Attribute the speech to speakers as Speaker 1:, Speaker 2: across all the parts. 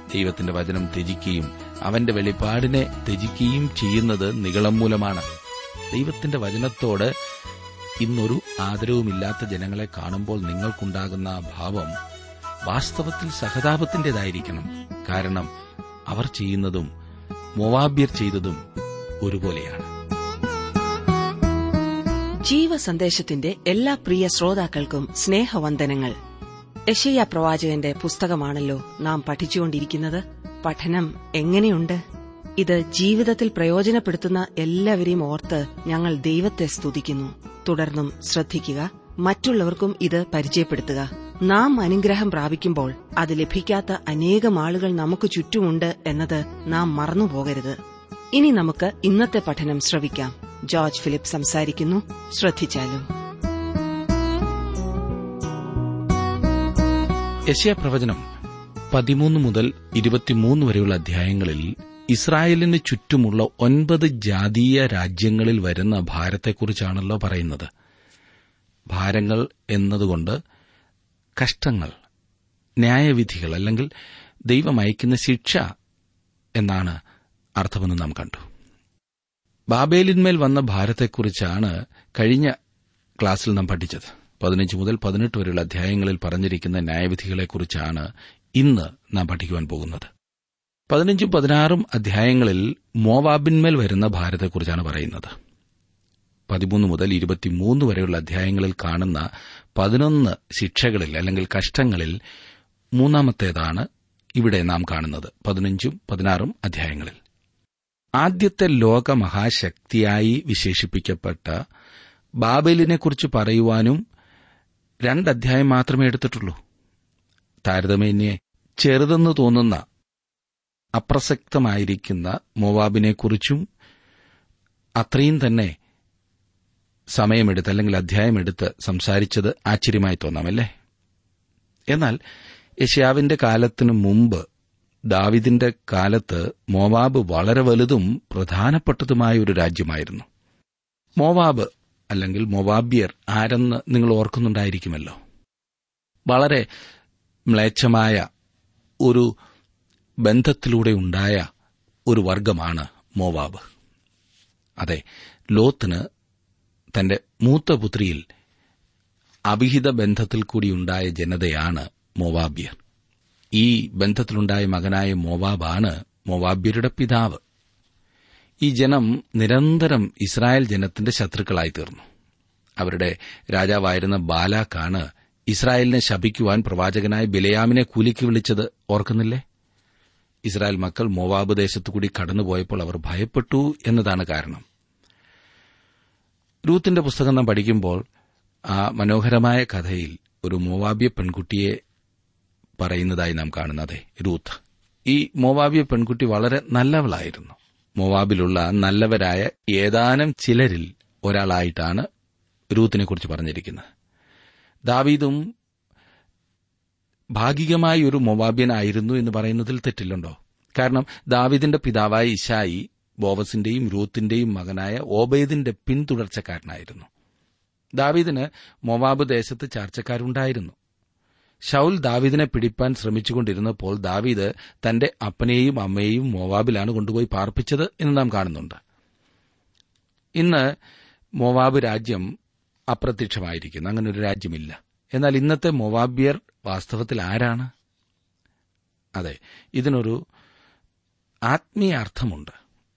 Speaker 1: ദൈവത്തിന്റെ വചനം ത്യജിക്കുകയും അവന്റെ വെളിപ്പാടിനെ ത്യജിക്കുകയും ചെയ്യുന്നത് നികളം മൂലമാണ് ദൈവത്തിന്റെ വചനത്തോട് ഇന്നൊരു ആദരവുമില്ലാത്ത ജനങ്ങളെ കാണുമ്പോൾ നിങ്ങൾക്കുണ്ടാകുന്ന ആ ഭാവം വാസ്തവത്തിൽ സഹതാപത്തിന്റേതായിരിക്കണം കാരണം അവർ ചെയ്യുന്നതും മൊവാബ്യർ ചെയ്തതും ഒരുപോലെയാണ്
Speaker 2: ജീവസന്ദേശത്തിന്റെ എല്ലാ പ്രിയ ശ്രോതാക്കൾക്കും സ്നേഹവന്ദനങ്ങൾ യശയ്യ പ്രവാചകന്റെ പുസ്തകമാണല്ലോ നാം പഠിച്ചുകൊണ്ടിരിക്കുന്നത് പഠനം എങ്ങനെയുണ്ട് ഇത് ജീവിതത്തിൽ പ്രയോജനപ്പെടുത്തുന്ന എല്ലാവരെയും ഓർത്ത് ഞങ്ങൾ ദൈവത്തെ സ്തുതിക്കുന്നു തുടർന്നും ശ്രദ്ധിക്കുക മറ്റുള്ളവർക്കും ഇത് പരിചയപ്പെടുത്തുക നാം അനുഗ്രഹം പ്രാപിക്കുമ്പോൾ അത് ലഭിക്കാത്ത അനേകം ആളുകൾ നമുക്ക് ചുറ്റുമുണ്ട് എന്നത് നാം മറന്നുപോകരുത് ഇനി നമുക്ക് ഇന്നത്തെ പഠനം ശ്രവിക്കാം ജോർജ് ഫിലിപ്പ് സംസാരിക്കുന്നു ശ്രദ്ധിച്ചാലും
Speaker 1: യശയ പ്രവചനം പതിമൂന്ന് മുതൽ ഇരുപത്തിമൂന്ന് വരെയുള്ള അധ്യായങ്ങളിൽ ഇസ്രായേലിന് ചുറ്റുമുള്ള ഒൻപത് ജാതീയ രാജ്യങ്ങളിൽ വരുന്ന ഭാരത്തെക്കുറിച്ചാണല്ലോ പറയുന്നത് ഭാരങ്ങൾ എന്നതുകൊണ്ട് കഷ്ടങ്ങൾ ന്യായവിധികൾ അല്ലെങ്കിൽ ദൈവം അയക്കുന്ന ശിക്ഷ എന്നാണ് അർത്ഥമെന്ന് നാം കണ്ടു ബാബേലിന്മേൽ വന്ന ഭാരത്തെക്കുറിച്ചാണ് കഴിഞ്ഞ ക്ലാസ്സിൽ നാം പഠിച്ചത് പതിനഞ്ച് മുതൽ പതിനെട്ട് വരെയുള്ള അധ്യായങ്ങളിൽ പറഞ്ഞിരിക്കുന്ന ന്യായവിധികളെക്കുറിച്ചാണ് ഇന്ന് നാം പഠിക്കുവാൻ പോകുന്നത് പതിനഞ്ചും പതിനാറും അധ്യായങ്ങളിൽ മോവാബിന്മേൽ വരുന്ന ഭാരത്തെക്കുറിച്ചാണ് പറയുന്നത് പതിമൂന്ന് മുതൽ ഇരുപത്തിമൂന്ന് വരെയുള്ള അധ്യായങ്ങളിൽ കാണുന്ന പതിനൊന്ന് ശിക്ഷകളിൽ അല്ലെങ്കിൽ കഷ്ടങ്ങളിൽ മൂന്നാമത്തേതാണ് ഇവിടെ നാം കാണുന്നത് പതിനഞ്ചും പതിനാറും അധ്യായങ്ങളിൽ ആദ്യത്തെ ലോക മഹാശക്തിയായി വിശേഷിപ്പിക്കപ്പെട്ട ബാബേലിനെക്കുറിച്ച് പറയുവാനും രണ്ടധ്യായം മാത്രമേ എടുത്തിട്ടുള്ളൂ താരതമ്യേന്യെ ചെറുതെന്ന് തോന്നുന്ന അപ്രസക്തമായിരിക്കുന്ന മോവാബിനെക്കുറിച്ചും അത്രയും തന്നെ സമയമെടുത്ത് അല്ലെങ്കിൽ അധ്യായമെടുത്ത് സംസാരിച്ചത് ആശ്ചര്യമായി തോന്നാമല്ലേ എന്നാൽ യഷ്യാവിന്റെ കാലത്തിനു മുമ്പ് ദാവിദിന്റെ കാലത്ത് മോവാബ് വളരെ വലുതും പ്രധാനപ്പെട്ടതുമായ ഒരു രാജ്യമായിരുന്നു മോവാബ് അല്ലെങ്കിൽ മൊവാബിയർ ആരെന്ന് നിങ്ങൾ ഓർക്കുന്നുണ്ടായിരിക്കുമല്ലോ വളരെ മ്ലേച്ഛമായ ഒരു ബന്ധത്തിലൂടെ ഉണ്ടായ ഒരു വർഗമാണ് മോവാബ് അതെ ലോത്തിന് തന്റെ മൂത്ത പുത്രിയിൽ അവിഹിത ബന്ധത്തിൽ കൂടിയുണ്ടായ ജനതയാണ് മോവാബ്യർ ഈ ബന്ധത്തിലുണ്ടായ മകനായ മോവാബാണ് മോവാബ്യരുടെ പിതാവ് ഈ ജനം നിരന്തരം ഇസ്രായേൽ ജനത്തിന്റെ ശത്രുക്കളായി തീർന്നു അവരുടെ രാജാവായിരുന്ന ബാലാക്കാണ് ഇസ്രായേലിനെ ശപിക്കുവാൻ പ്രവാചകനായ ബിലയാമിനെ കൂലിക്ക് വിളിച്ചത് ഓർക്കുന്നില്ലേ ഇസ്രായേൽ മക്കൾ മോവാബ് ദേശത്തുകൂടി കടന്നുപോയപ്പോൾ അവർ ഭയപ്പെട്ടു എന്നതാണ് കാരണം രൂത്തിന്റെ പുസ്തകം നാം പഠിക്കുമ്പോൾ ആ മനോഹരമായ കഥയിൽ ഒരു മോവാബ്യ പെൺകുട്ടിയെ പറയുന്നതായി നാം കാണുന്നതേ രൂത്ത് ഈ മോവാബ്യ പെൺകുട്ടി വളരെ നല്ലവളായിരുന്നു മോവാബിലുള്ള നല്ലവരായ ഏതാനും ചിലരിൽ ഒരാളായിട്ടാണ് രൂത്തിനെക്കുറിച്ച് പറഞ്ഞിരിക്കുന്നത് ദാവീദും ഭാഗികമായി ഒരു മൊവാബ്യനായിരുന്നു എന്ന് പറയുന്നതിൽ തെറ്റില്ലുണ്ടോ കാരണം ദാവിദിന്റെ പിതാവായ ഇഷായി ബോവസിന്റെയും രൂത്തിന്റെയും മകനായ ഓബേദിന്റെ പിന്തുടർച്ചക്കാരനായിരുന്നു ദാവീദിന് മൊവാബ് ദേശത്ത് ചാർച്ചക്കാരുണ്ടായിരുന്നു ഷൌൽ ദാവീദിനെ പിടിപ്പാൻ ശ്രമിച്ചുകൊണ്ടിരുന്നപ്പോൾ ദാവീദ് തന്റെ അപ്പനെയും അമ്മയെയും മോവാബിലാണ് കൊണ്ടുപോയി പാർപ്പിച്ചത് എന്ന് നാം കാണുന്നുണ്ട് ഇന്ന് മോവാബ് രാജ്യം അപ്രത്യക്ഷമായിരിക്കുന്നു അങ്ങനെ ഒരു രാജ്യമില്ല എന്നാൽ ഇന്നത്തെ മൊവാബിയർ വാസ്തവത്തിൽ ആരാണ് അതെ ഇതിനൊരു ആത്മീയ അർത്ഥമുണ്ട്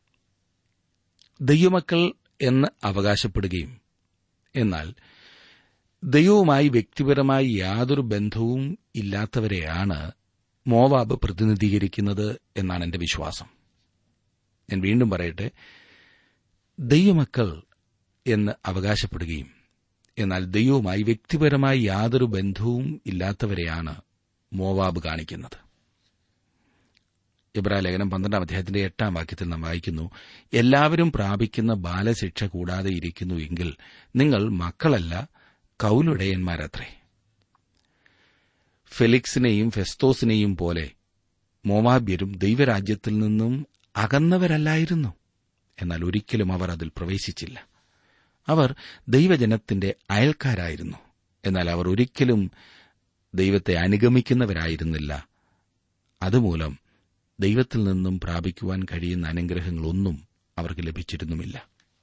Speaker 1: ദൈവമക്കൾ എന്ന് അവകാശപ്പെടുകയും എന്നാൽ ദൈവവുമായി വ്യക്തിപരമായി യാതൊരു ബന്ധവും ഇല്ലാത്തവരെയാണ് മോവാബ് പ്രതിനിധീകരിക്കുന്നത് എന്നാണ് എന്റെ വിശ്വാസം ഞാൻ വീണ്ടും പറയട്ടെ ദൈവമക്കൾ എന്ന് അവകാശപ്പെടുകയും എന്നാൽ ദൈവവുമായി വ്യക്തിപരമായി യാതൊരു ബന്ധവും ഇല്ലാത്തവരെയാണ് മോവാബ് കാണിക്കുന്നത് ഇബ്രാലേഖനം പന്ത്രണ്ടാം അധ്യായത്തിന്റെ എട്ടാം വാക്യത്തിൽ നാം വായിക്കുന്നു എല്ലാവരും പ്രാപിക്കുന്ന ബാലശിക്ഷ കൂടാതെ ഇരിക്കുന്നു എങ്കിൽ നിങ്ങൾ മക്കളല്ല കൌലുടയന്മാരത്രേ ഫെലിക്സിനെയും ഫെസ്തോസിനെയും പോലെ മോവാബ്യരും ദൈവരാജ്യത്തിൽ നിന്നും അകന്നവരല്ലായിരുന്നു എന്നാൽ ഒരിക്കലും അവർ അതിൽ പ്രവേശിച്ചില്ല അവർ ദൈവജനത്തിന്റെ അയൽക്കാരായിരുന്നു എന്നാൽ അവർ ഒരിക്കലും ദൈവത്തെ അനുഗമിക്കുന്നവരായിരുന്നില്ല അതുമൂലം ദൈവത്തിൽ നിന്നും പ്രാപിക്കുവാൻ കഴിയുന്ന അനുഗ്രഹങ്ങളൊന്നും അവർക്ക് ലഭിച്ചിരുന്നുമില്ല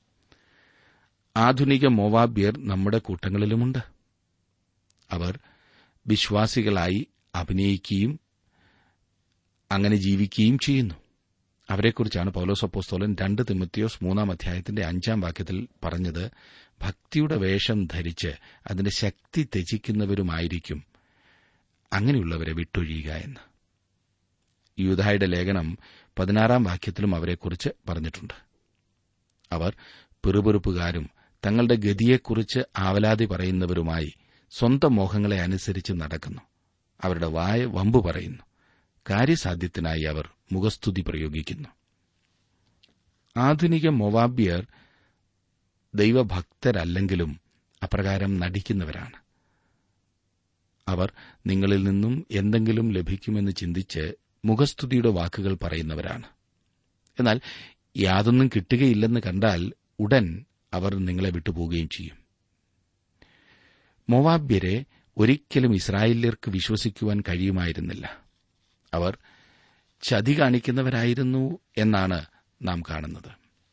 Speaker 1: ആധുനിക മോവാബ്യർ നമ്മുടെ കൂട്ടങ്ങളിലുമുണ്ട് അവർ വിശ്വാസികളായി അഭിനയിക്കുകയും അങ്ങനെ ജീവിക്കുകയും ചെയ്യുന്നു അവരെക്കുറിച്ചാണ് പൗലോസപ്പോസ്തോലൻ രണ്ട് തിമത്തിയോസ് മൂന്നാം അധ്യായത്തിന്റെ അഞ്ചാം വാക്യത്തിൽ പറഞ്ഞത് ഭക്തിയുടെ വേഷം ധരിച്ച് അതിന്റെ ശക്തി ത്യജിക്കുന്നവരുമായിരിക്കും അങ്ങനെയുള്ളവരെ വിട്ടൊഴിയുക എന്ന് യൂതായുടെ ലേഖനം പതിനാറാം വാക്യത്തിലും അവരെക്കുറിച്ച് പറഞ്ഞിട്ടുണ്ട് അവർ പിറുപിറുപ്പുകാരും തങ്ങളുടെ ഗതിയെക്കുറിച്ച് ആവലാതി പറയുന്നവരുമായി സ്വന്തം മോഹങ്ങളെ അനുസരിച്ച് നടക്കുന്നു അവരുടെ വായ വമ്പു പറയുന്നു കാര്യസാധ്യത്തിനായി അവർ മുഖസ്തുതി പ്രയോഗിക്കുന്നു ആധുനിക മൊവാബ്യർ ദൈവഭക്തരല്ലെങ്കിലും അപ്രകാരം നടിക്കുന്നവരാണ് അവർ നിങ്ങളിൽ നിന്നും എന്തെങ്കിലും ലഭിക്കുമെന്ന് ചിന്തിച്ച് മുഖസ്തുതിയുടെ വാക്കുകൾ പറയുന്നവരാണ് എന്നാൽ യാതൊന്നും കിട്ടുകയില്ലെന്ന് കണ്ടാൽ ഉടൻ അവർ നിങ്ങളെ വിട്ടുപോവുകയും ചെയ്യും മൊവാബ്യരെ ഒരിക്കലും ഇസ്രായേല്യർക്ക് വിശ്വസിക്കുവാൻ കഴിയുമായിരുന്നില്ല അവർ ചതി കാണിക്കുന്നവരായിരുന്നു എന്നാണ് നാം കാണുന്നത്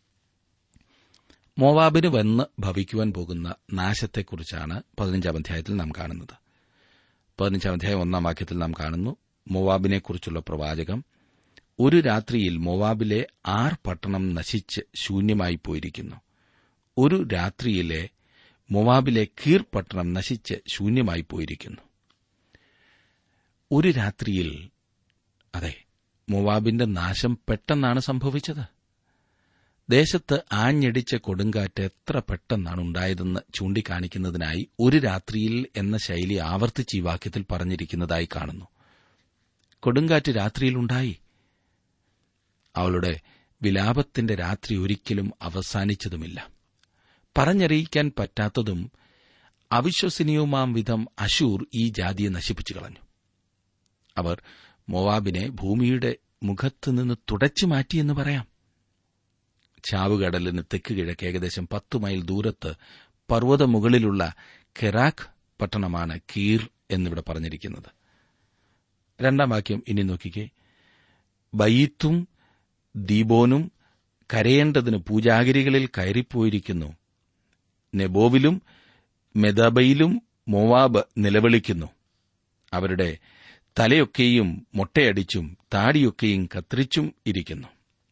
Speaker 1: മോവാബിന് വന്ന് ഭവിക്കുവാൻ പോകുന്ന നാശത്തെക്കുറിച്ചാണ് പതിനഞ്ചാം അധ്യായത്തിൽ നാം കാണുന്നത് പതിനഞ്ചാം അധ്യായം ഒന്നാം വാക്യത്തിൽ നാം കാണുന്നു മോവാബിനെക്കുറിച്ചുള്ള പ്രവാചകം ഒരു രാത്രിയിൽ മോവാബിലെ ആർ പട്ടണം നശിച്ച് ശൂന്യമായി പോയിരിക്കുന്നു ഒരു രാത്രിയിലെ മൊവാബിലെ കീർ പട്ടണം നശിച്ച് ശൂന്യമായി പോയിരിക്കുന്നു ഒരു രാത്രിയിൽ അതെ മൊവാബിന്റെ നാശം പെട്ടെന്നാണ് സംഭവിച്ചത് ദേശത്ത് ആഞ്ഞടിച്ച കൊടുങ്കാറ്റ് എത്ര പെട്ടെന്നാണ് ഉണ്ടായതെന്ന് ചൂണ്ടിക്കാണിക്കുന്നതിനായി ഒരു രാത്രിയിൽ എന്ന ശൈലി ആവർത്തിച്ച് ഈ വാക്യത്തിൽ പറഞ്ഞിരിക്കുന്നതായി കാണുന്നു കൊടുങ്കാറ്റ് രാത്രിയിലുണ്ടായി അവളുടെ വിലാപത്തിന്റെ രാത്രി ഒരിക്കലും അവസാനിച്ചതുമില്ല പറഞ്ഞറിയിക്കാൻ പറ്റാത്തതും അവിശ്വസനീയവുമാം വിധം അശൂർ ഈ ജാതിയെ നശിപ്പിച്ചു കളഞ്ഞു അവർ മൊവാബിനെ ഭൂമിയുടെ മുഖത്തുനിന്ന് തുടച്ചു മാറ്റിയെന്ന് പറയാം ചാവുകടലിന് തെക്ക് കിഴക്ക് ഏകദേശം പത്തു മൈൽ ദൂരത്ത് പർവ്വത മുകളിലുള്ള കെറാഖ് പട്ടണമാണ് കീർ എന്നിവിടെ പറഞ്ഞിരിക്കുന്നത് രണ്ടാം വാക്യം ഇനി നോക്കിക്കേ ബയീത്തും ദീബോനും കരയേണ്ടതിന് പൂജാഗിരികളിൽ കയറിപ്പോയിരിക്കുന്നു നെബോവിലും മെദബയിലും മോവാബ് നിലവിളിക്കുന്നു അവരുടെ തലയൊക്കെയും മൊട്ടയടിച്ചും താടിയൊക്കെയും കത്തിരിച്ചും ഇരിക്കുന്നു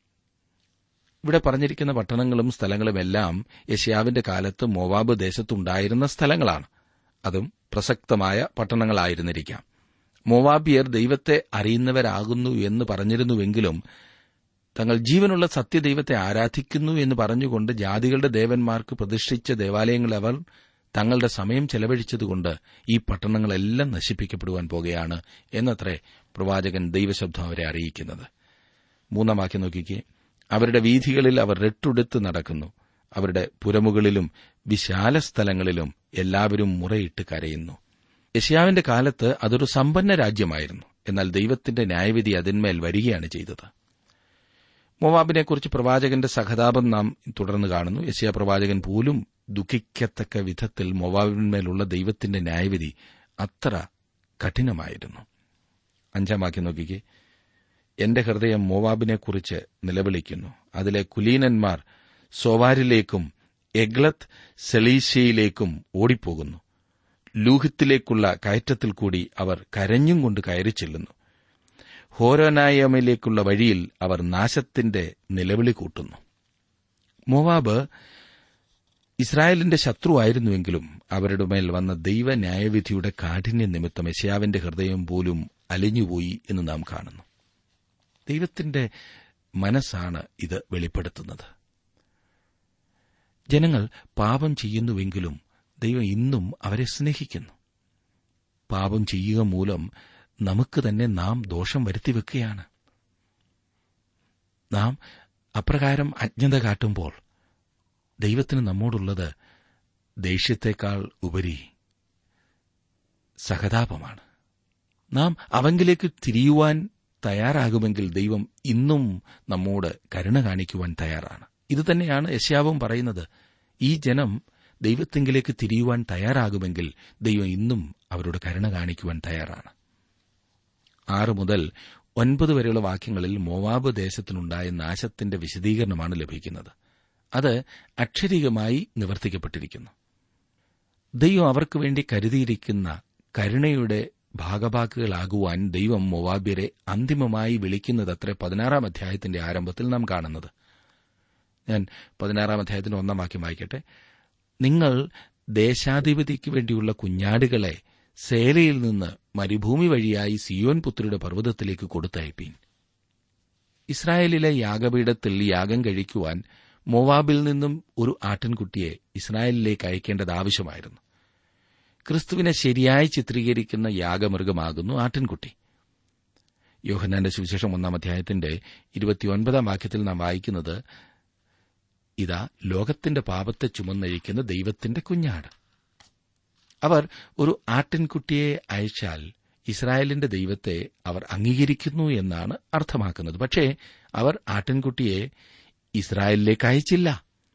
Speaker 1: ഇവിടെ പറഞ്ഞിരിക്കുന്ന പട്ടണങ്ങളും സ്ഥലങ്ങളുമെല്ലാം യശ്യാവിന്റെ കാലത്ത് മോവാബ് ദേശത്തുണ്ടായിരുന്ന സ്ഥലങ്ങളാണ് അതും പ്രസക്തമായ പട്ടണങ്ങളായിരുന്നിരിക്കാം മോവാബിയർ ദൈവത്തെ അറിയുന്നവരാകുന്നു എന്ന് പറഞ്ഞിരുന്നുവെങ്കിലും തങ്ങൾ ജീവനുള്ള സത്യദൈവത്തെ ആരാധിക്കുന്നു എന്ന് പറഞ്ഞുകൊണ്ട് ജാതികളുടെ ദേവന്മാർക്ക് പ്രതിഷ്ഠിച്ച ദേവാലയങ്ങൾ അവർ തങ്ങളുടെ സമയം ചെലവഴിച്ചതുകൊണ്ട് ഈ പട്ടണങ്ങളെല്ലാം നശിപ്പിക്കപ്പെടുവാൻ പോകുകയാണ് എന്നത്രേ പ്രവാചകൻ ദൈവശബ്ദം അവരെ അറിയിക്കുന്നത് മൂന്നാം വാക്യം നോക്കിക്കേ അവരുടെ വീഥികളിൽ അവർ രട്ടുടുത്ത് നടക്കുന്നു അവരുടെ പുരമുകളിലും വിശാല സ്ഥലങ്ങളിലും എല്ലാവരും മുറയിട്ട് കരയുന്നു യഷ്യാവിന്റെ കാലത്ത് അതൊരു സമ്പന്ന രാജ്യമായിരുന്നു എന്നാൽ ദൈവത്തിന്റെ ന്യായവിധി അതിന്മേൽ വരികയാണ് ചെയ്തത് മോവാബിനെക്കുറിച്ച് പ്രവാചകന്റെ സഹതാപം നാം തുടർന്ന് കാണുന്നു യശയ പ്രവാചകൻ പോലും ദുഃഖിക്കത്തക്ക വിധത്തിൽ മൊവാബിന്മേലുള്ള ദൈവത്തിന്റെ ന്യായവിധി അത്ര കഠിനമായിരുന്നു അഞ്ചാം വാക്യം നോക്കിക്കേ എന്റെ ഹൃദയം മോവാബിനെക്കുറിച്ച് നിലവിളിക്കുന്നു അതിലെ കുലീനന്മാർ സോവാരിലേക്കും എഗ്ലത്ത് സെലീശയിലേക്കും ഓടിപ്പോകുന്നു ലൂഹിത്തിലേക്കുള്ള കയറ്റത്തിൽ കൂടി അവർ കരഞ്ഞും കൊണ്ട് കയറി ചെല്ലുന്നു ഹോരോനായമയിലേക്കുള്ള വഴിയിൽ അവർ നാശത്തിന്റെ നിലവിളി കൂട്ടുന്നു മോവാബ് ഇസ്രായേലിന്റെ ശത്രുവായിരുന്നുവെങ്കിലും അവരുടെ മേൽ വന്ന ദൈവ ന്യായവിധിയുടെ കാഠിന്യ നിമിത്തം യശയാവിന്റെ ഹൃദയം പോലും അലിഞ്ഞുപോയി എന്ന് നാം കാണുന്നു ദൈവത്തിന്റെ മനസ്സാണ് ഇത് വെളിപ്പെടുത്തുന്നത് ജനങ്ങൾ പാപം ചെയ്യുന്നുവെങ്കിലും ദൈവം ഇന്നും അവരെ സ്നേഹിക്കുന്നു പാപം ചെയ്യുക മൂലം നമുക്ക് തന്നെ നാം ദോഷം വരുത്തിവെക്കുകയാണ് നാം അപ്രകാരം അജ്ഞത കാട്ടുമ്പോൾ ദൈവത്തിന് നമ്മോടുള്ളത് ദേഷ്യത്തെക്കാൾ ഉപരി സഹതാപമാണ് നാം അവങ്കിലേക്ക് തിരിയുവാൻ തയ്യാറാകുമെങ്കിൽ ദൈവം ഇന്നും നമ്മോട് കരുണ കാണിക്കുവാൻ തയ്യാറാണ് ഇതുതന്നെയാണ് യശാവും പറയുന്നത് ഈ ജനം ദൈവത്തെങ്കിലേക്ക് തിരിയുവാൻ തയ്യാറാകുമെങ്കിൽ ദൈവം ഇന്നും അവരോട് കരുണ കാണിക്കുവാൻ തയ്യാറാണ് ആറ് മുതൽ ഒൻപത് വരെയുള്ള വാക്യങ്ങളിൽ മോവാബ് ദേശത്തിനുണ്ടായ നാശത്തിന്റെ വിശദീകരണമാണ് ലഭിക്കുന്നത് അത് അക്ഷരികമായി നിവർത്തിക്കപ്പെട്ടിരിക്കുന്നു ദൈവം അവർക്ക് വേണ്ടി കരുതിയിരിക്കുന്ന കരുണയുടെ ഭാഗഭാക്കുകളാകുവാൻ ദൈവം മൊവാബ്യരെ അന്തിമമായി വിളിക്കുന്നതത്ര പതിനാറാം അധ്യായത്തിന്റെ ആരംഭത്തിൽ നാം കാണുന്നത് ഞാൻ പതിനാറാം അധ്യായത്തിന്റെ ഒന്നാം വാക്യം വായിക്കട്ടെ നിങ്ങൾ ദേശാധിപതിക്ക് വേണ്ടിയുള്ള കുഞ്ഞാടുകളെ സേലയിൽ നിന്ന് മരുഭൂമി വഴിയായി സിയോൻ പുത്രിയുടെ പർവ്വതത്തിലേക്ക് കൊടുത്തയപ്പീൻ ഇസ്രായേലിലെ യാഗപീഠത്തിൽ യാഗം കഴിക്കുവാൻ മോവാബിൽ നിന്നും ഒരു ആട്ടിൻകുട്ടിയെ ഇസ്രായേലിലേക്ക് അയക്കേണ്ടത് ആവശ്യമായിരുന്നു ക്രിസ്തുവിനെ ശരിയായി ചിത്രീകരിക്കുന്ന യാഗമൃഗമാകുന്നു ആട്ടിൻകുട്ടി യോഹന്നാന്റെ സുവിശേഷം ഒന്നാം അധ്യായത്തിന്റെ ഇരുപത്തിയൊൻപതാം വാക്യത്തിൽ നാം വായിക്കുന്നത് ഇതാ ലോകത്തിന്റെ പാപത്തെ ചുമന്നഴിക്കുന്ന ദൈവത്തിന്റെ കുഞ്ഞാട് അവർ ഒരു ആട്ടിൻകുട്ടിയെ അയച്ചാൽ ഇസ്രായേലിന്റെ ദൈവത്തെ അവർ അംഗീകരിക്കുന്നു എന്നാണ് അർത്ഥമാക്കുന്നത് പക്ഷേ അവർ ആട്ടിൻകുട്ടിയെ ഇസ്രായേലിലേക്ക് അയച്ചില്ല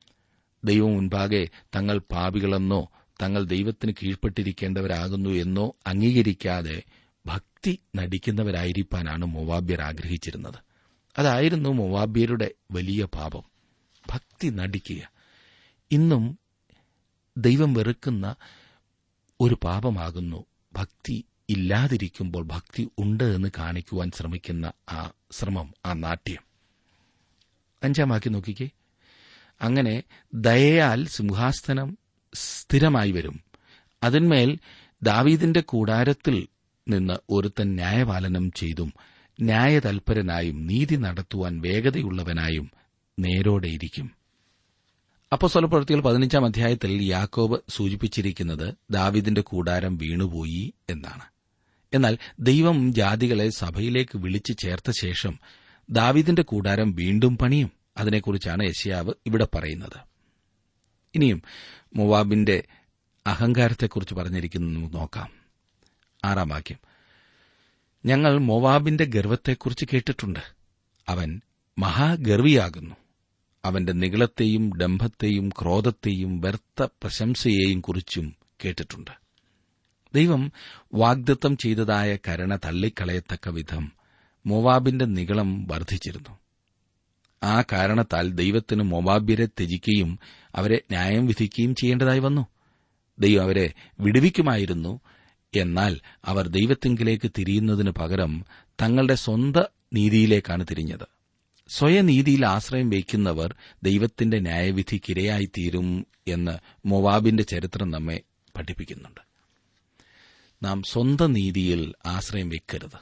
Speaker 1: ദൈവം മുൻപാകെ തങ്ങൾ പാപികളെന്നോ തങ്ങൾ ദൈവത്തിന് കീഴ്പ്പെട്ടിരിക്കേണ്ടവരാകുന്നു എന്നോ അംഗീകരിക്കാതെ ഭക്തി നടിക്കുന്നവരായിരിക്കാനാണ് മൊവാബ്യർ ആഗ്രഹിച്ചിരുന്നത് അതായിരുന്നു മൊവാബ്യരുടെ വലിയ പാപം ഭക്തി നടിക്കുക ഇന്നും ദൈവം വെറുക്കുന്ന ഒരു പാപമാകുന്നു ഭക്തി ഇല്ലാതിരിക്കുമ്പോൾ ഭക്തി ഉണ്ട് എന്ന് കാണിക്കുവാൻ ശ്രമിക്കുന്ന ആ ശ്രമം ആ നാട്യം അഞ്ചാം വാക്യം നോക്കിക്കേ അങ്ങനെ ദയയാൽ സിംഹാസനം സ്ഥിരമായി വരും അതിന്മേൽ ദാവീദിന്റെ കൂടാരത്തിൽ നിന്ന് ഒരുത്തൻ ന്യായപാലനം ചെയ്തും ന്യായതൽപരനായും നീതി നടത്തുവാൻ വേഗതയുള്ളവനായും നേരോടെയിരിക്കും അപ്പോ സ്വലപ്രവൃത്തികൾ പതിനഞ്ചാം അധ്യായത്തിൽ യാക്കോബ് സൂചിപ്പിച്ചിരിക്കുന്നത് ദാവിദിന്റെ കൂടാരം വീണുപോയി എന്നാണ് എന്നാൽ ദൈവം ജാതികളെ സഭയിലേക്ക് വിളിച്ചു ചേർത്ത ശേഷം ദാവിദിന്റെ കൂടാരം വീണ്ടും പണിയും അതിനെക്കുറിച്ചാണ് യശയാവ് ഇവിടെ പറയുന്നത് ഇനിയും മൊവാബിന്റെ അഹങ്കാരത്തെക്കുറിച്ച് പറഞ്ഞിരിക്കുന്നു നോക്കാം ആറാം വാക്യം ഞങ്ങൾ മൊവാബിന്റെ ഗർവത്തെക്കുറിച്ച് കേട്ടിട്ടുണ്ട് അവൻ മഹാഗർവിയാകുന്നു അവന്റെ നികളത്തെയും ഡംഭത്തെയും ക്രോധത്തെയും വ്യർത്ഥ പ്രശംസയെയും കുറിച്ചും കേട്ടിട്ടുണ്ട് ദൈവം വാഗ്ദത്തം ചെയ്തതായ കരുണ തള്ളിക്കളയത്തക്ക വിധം മൊവാബിന്റെ നികളം വർദ്ധിച്ചിരുന്നു ആ കാരണത്താൽ ദൈവത്തിന് മൊവാബ്യരെ ത്യജിക്കുകയും അവരെ ന്യായം വിധിക്കുകയും ചെയ്യേണ്ടതായി വന്നു ദൈവം അവരെ വിടുവിക്കുമായിരുന്നു എന്നാൽ അവർ ദൈവത്തെങ്കിലേക്ക് തിരിയുന്നതിന് പകരം തങ്ങളുടെ സ്വന്തം നീതിയിലേക്കാണ് തിരിഞ്ഞത് സ്വയനീതിയിൽ ആശ്രയം വയ്ക്കുന്നവർ ദൈവത്തിന്റെ ന്യായവിധിക്കിരയായിത്തീരും എന്ന് മൊവാബിന്റെ ചരിത്രം നമ്മെ പഠിപ്പിക്കുന്നുണ്ട് നാം സ്വന്തം നീതിയിൽ ആശ്രയം വെക്കരുത്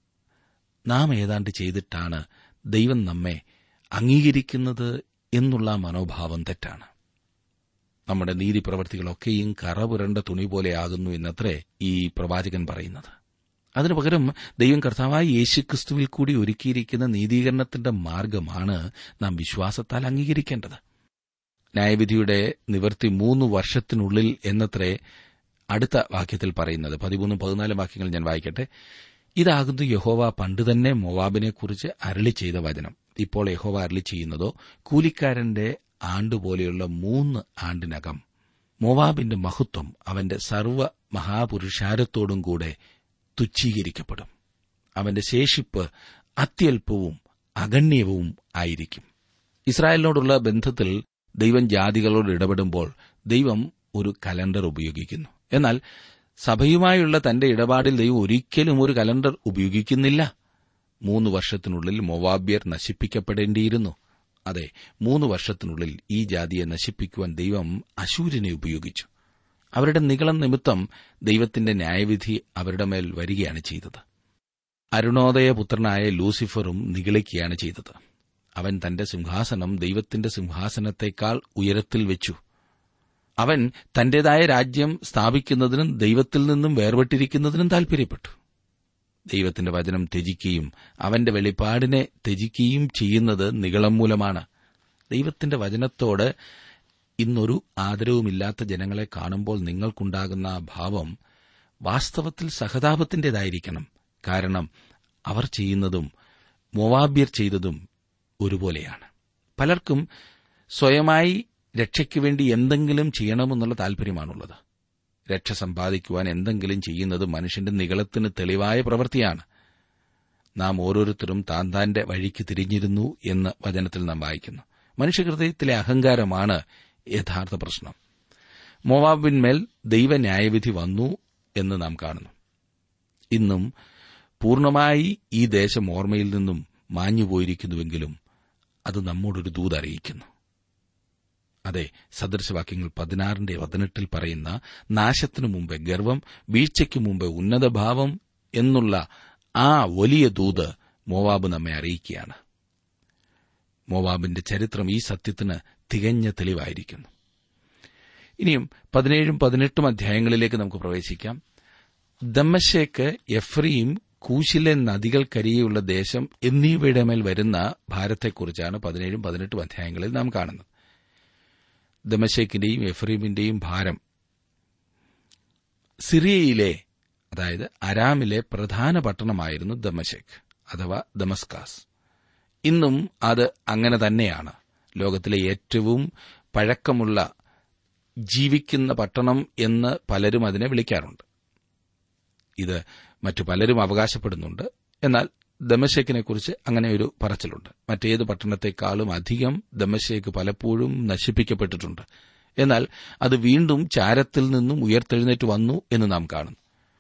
Speaker 1: നാം ഏതാണ്ട് ചെയ്തിട്ടാണ് ദൈവം നമ്മെ അംഗീകരിക്കുന്നത് എന്നുള്ള മനോഭാവം തെറ്റാണ് നമ്മുടെ നീതി പ്രവൃത്തികളൊക്കെയും കറപുരണ്ട തുണി പോലെയാകുന്നു എന്നത്രേ ഈ പ്രവാചകൻ പറയുന്നത് അതിനു പകരം ദൈവം കർത്താവായ യേശുക്രിസ്തുവിൽ കൂടി ഒരുക്കിയിരിക്കുന്ന നീതീകരണത്തിന്റെ മാർഗമാണ് നാം വിശ്വാസത്താൽ അംഗീകരിക്കേണ്ടത് ന്യായവിധിയുടെ നിവർത്തി മൂന്ന് വർഷത്തിനുള്ളിൽ എന്നത്രേ അടുത്ത വാക്യത്തിൽ പറയുന്നത് പതിമൂന്നും പതിനാലും വാക്യങ്ങൾ ഞാൻ വായിക്കട്ടെ ഇതാകുന്നു യഹോവ പണ്ടുതന്നെ മൊവാബിനെക്കുറിച്ച് അരളി ചെയ്ത വചനം ഇപ്പോൾ യഹോവ അരളി ചെയ്യുന്നതോ കൂലിക്കാരന്റെ ആണ്ടുപോലെയുള്ള മൂന്ന് ആണ്ടിനകം മൊവാബിന്റെ മഹത്വം അവന്റെ സർവ്വ മഹാപുരുഷാരത്തോടും കൂടെ തുച്ഛീകരിക്കപ്പെടും അവന്റെ ശേഷിപ്പ് അത്യല്പവും അഗണ്യവും ആയിരിക്കും ഇസ്രായേലിനോടുള്ള ബന്ധത്തിൽ ദൈവം ജാതികളോട് ഇടപെടുമ്പോൾ ദൈവം ഒരു കലണ്ടർ ഉപയോഗിക്കുന്നു എന്നാൽ സഭയുമായുള്ള തന്റെ ഇടപാടിൽ ദൈവം ഒരിക്കലും ഒരു കലണ്ടർ ഉപയോഗിക്കുന്നില്ല മൂന്ന് വർഷത്തിനുള്ളിൽ മൊവാബ്യർ നശിപ്പിക്കപ്പെടേണ്ടിയിരുന്നു അതെ മൂന്ന് വർഷത്തിനുള്ളിൽ ഈ ജാതിയെ നശിപ്പിക്കുവാൻ ദൈവം അശൂര്യനെ ഉപയോഗിച്ചു അവരുടെ നികളം നിമിത്തം ദൈവത്തിന്റെ ന്യായവിധി അവരുടെ മേൽ വരികയാണ് ചെയ്തത് അരുണോദയപുത്രനായ ലൂസിഫറും നിഗളിക്കുകയാണ് ചെയ്തത് അവൻ തന്റെ സിംഹാസനം ദൈവത്തിന്റെ സിംഹാസനത്തെക്കാൾ ഉയരത്തിൽ വെച്ചു അവൻ തന്റേതായ രാജ്യം സ്ഥാപിക്കുന്നതിനും ദൈവത്തിൽ നിന്നും വേർപെട്ടിരിക്കുന്നതിനും താൽപര്യപ്പെട്ടു ദൈവത്തിന്റെ വചനം ത്യജിക്കുകയും അവന്റെ വെളിപ്പാടിനെ ത്യജിക്കുകയും ചെയ്യുന്നത് നികളം മൂലമാണ് ദൈവത്തിന്റെ വചനത്തോട് ഇന്നൊരു ആദരവുമില്ലാത്ത ജനങ്ങളെ കാണുമ്പോൾ നിങ്ങൾക്കുണ്ടാകുന്ന ആ ഭാവം വാസ്തവത്തിൽ സഹതാപത്തിന്റേതായിരിക്കണം കാരണം അവർ ചെയ്യുന്നതും മൊവാബ്യർ ചെയ്തതും ഒരുപോലെയാണ് പലർക്കും സ്വയമായി രക്ഷയ്ക്ക് വേണ്ടി എന്തെങ്കിലും ചെയ്യണമെന്നുള്ള താൽപര്യമാണുള്ളത് രക്ഷ സമ്പാദിക്കുവാൻ എന്തെങ്കിലും ചെയ്യുന്നത് മനുഷ്യന്റെ നികളത്തിന് തെളിവായ പ്രവൃത്തിയാണ് നാം ഓരോരുത്തരും താൻ താന്റെ വഴിക്ക് തിരിഞ്ഞിരുന്നു എന്ന് വചനത്തിൽ നാം വായിക്കുന്നു മനുഷ്യഹൃദയത്തിലെ അഹങ്കാരമാണ് യഥാർത്ഥ പ്രശ്നം മോവാബിന്മേൽ ദൈവന്യായവിധി വന്നു എന്ന് നാം കാണുന്നു ഇന്നും പൂർണ്ണമായി ഈ ദേശം ഓർമ്മയിൽ നിന്നും മാഞ്ഞുപോയിരിക്കുന്നുവെങ്കിലും അത് നമ്മോടൊരു ദൂത് അറിയിക്കുന്നു അതെ സദൃശവാക്യങ്ങൾ പതിനാറിന്റെ പതിനെട്ടിൽ പറയുന്ന നാശത്തിനു മുമ്പേ ഗർവം വീഴ്ചയ്ക്കു മുമ്പേ ഉന്നതഭാവം എന്നുള്ള ആ വലിയ ദൂത് മോവാബ് നമ്മെ അറിയിക്കുകയാണ് മോവാബിന്റെ ചരിത്രം ഈ സത്യത്തിന് തികഞ്ഞ തെളിവായിരിക്കുന്നു ഇനിയും പതിനേഴും പതിനെട്ടും അധ്യായങ്ങളിലേക്ക് നമുക്ക് പ്രവേശിക്കാം ദമ്മശേക്ക് എഫ്രീം കൂശിലെ നദികൾക്കരിയുള്ള ദേശം എന്നിവയുടെ മേൽ വരുന്ന ഭാരത്തെക്കുറിച്ചാണ് പതിനേഴും പതിനെട്ടും അധ്യായങ്ങളിൽ നാം കാണുന്നത് ദമശേക്കിന്റെയും എഫ്രീമിന്റെയും ഭാരം സിറിയയിലെ അതായത് അരാമിലെ പ്രധാന പട്ടണമായിരുന്നു ദമശേഖ് അഥവാ ദമസ്കാസ് ഇന്നും അത് അങ്ങനെ തന്നെയാണ് ലോകത്തിലെ ഏറ്റവും പഴക്കമുള്ള ജീവിക്കുന്ന പട്ടണം എന്ന് പലരും അതിനെ വിളിക്കാറുണ്ട് ഇത് മറ്റു പലരും അവകാശപ്പെടുന്നുണ്ട് എന്നാൽ ദമശേക്കിനെക്കുറിച്ച് അങ്ങനെ ഒരു പറച്ചിലുണ്ട് മറ്റേത് പട്ടണത്തെക്കാളും അധികം ദമശേക്ക് പലപ്പോഴും നശിപ്പിക്കപ്പെട്ടിട്ടുണ്ട് എന്നാൽ അത് വീണ്ടും ചാരത്തിൽ നിന്നും ഉയർത്തെഴുന്നേറ്റ് വന്നു എന്ന് നാം കാണുന്നു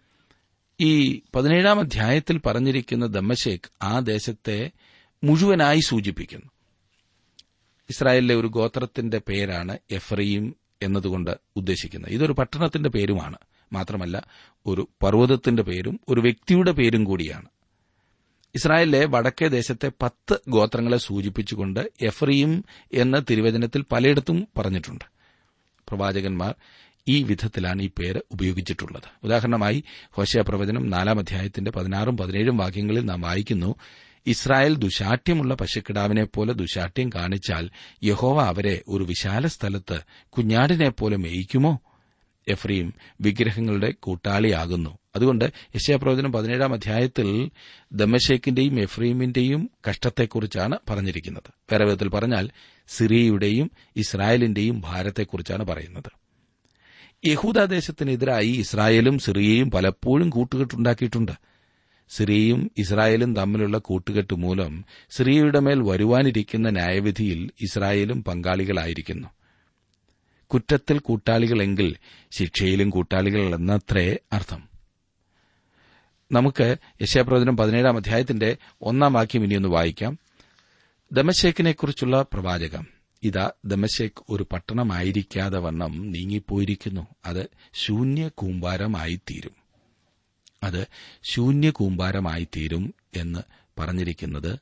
Speaker 1: ഈ പതിനേഴാം അധ്യായത്തിൽ പറഞ്ഞിരിക്കുന്ന ദമ്മശേഖ് ആ ദേശത്തെ മുഴുവനായി സൂചിപ്പിക്കുന്നു ഇസ്രായേലിലെ ഒരു ഗോത്രത്തിന്റെ പേരാണ് എഫ്രയീം എന്നതുകൊണ്ട് ഉദ്ദേശിക്കുന്നത് ഇതൊരു പട്ടണത്തിന്റെ പേരുമാണ് മാത്രമല്ല ഒരു പർവ്വതത്തിന്റെ പേരും ഒരു വ്യക്തിയുടെ പേരും കൂടിയാണ് ഇസ്രായേലിലെ വടക്കേ ദേശത്തെ പത്ത് ഗോത്രങ്ങളെ സൂചിപ്പിച്ചുകൊണ്ട് എഫ്രീം എന്ന തിരുവചനത്തിൽ പലയിടത്തും പറഞ്ഞിട്ടുണ്ട് പ്രവാചകന്മാർ ഈ വിധത്തിലാണ് ഈ പേര് ഉപയോഗിച്ചിട്ടുള്ളത് ഉദാഹരണമായി ഹോശയ പ്രവചനം നാലാം അധ്യായത്തിന്റെ പതിനാറും പതിനേഴും വാക്യങ്ങളിൽ നാം വായിക്കുന്നു ഇസ്രായേൽ ദുശാഠ്യമുള്ള പശുക്കിടാവിനെ പോലെ ദുശാഠ്യം കാണിച്ചാൽ യഹോവ അവരെ ഒരു വിശാല സ്ഥലത്ത് കുഞ്ഞാടിനെപ്പോലെ മേയിക്കുമോ എഫ്രീം വിഗ്രഹങ്ങളുടെ കൂട്ടാളിയാകുന്നു അതുകൊണ്ട് യശയപ്രവചനം പതിനേഴാം അധ്യായത്തിൽ ദമശേക്കിന്റെയും എഫ്രീമിന്റെയും കഷ്ടത്തെക്കുറിച്ചാണ് പറഞ്ഞിരിക്കുന്നത് വേറെ വിധത്തിൽ പറഞ്ഞാൽ സിറിയയുടെയും ഇസ്രായേലിന്റെയും ഭാരത്തെക്കുറിച്ചാണ് പറയുന്നത് യഹൂദാദേശത്തിനെതിരായി ഇസ്രായേലും സിറിയയും പലപ്പോഴും കൂട്ടുകെട്ടുണ്ടാക്കിയിട്ടുണ്ട് സിറിയയും ഇസ്രായേലും തമ്മിലുള്ള കൂട്ടുകെട്ട് മൂലം സിറിയയുടെ മേൽ വരുവാനിരിക്കുന്ന ന്യായവിധിയിൽ ഇസ്രായേലും പങ്കാളികളായിരിക്കുന്നു കുറ്റത്തിൽ കൂട്ടാളികളെങ്കിൽ ശിക്ഷയിലും കൂട്ടാളികൾ എന്നത്രേ അർത്ഥം നമുക്ക് യശാപ്രവചനം പതിനേഴാം അധ്യായത്തിന്റെ ഒന്നാം വാക്യം ഇനിയൊന്ന് വായിക്കാം ദമശേക്കിനെക്കുറിച്ചുള്ള പ്രവാചകം ഇതാ ദമശേക്ക് ഒരു പട്ടണമായിരിക്കാതെ വണ്ണം നീങ്ങിപ്പോയിരിക്കുന്നു അത് ശൂന്യ കൂമ്പാരമായിത്തീരും അത് ശൂന്യ കൂമ്പാരമായിത്തീരും എന്ന് പറഞ്ഞിരിക്കുന്നത്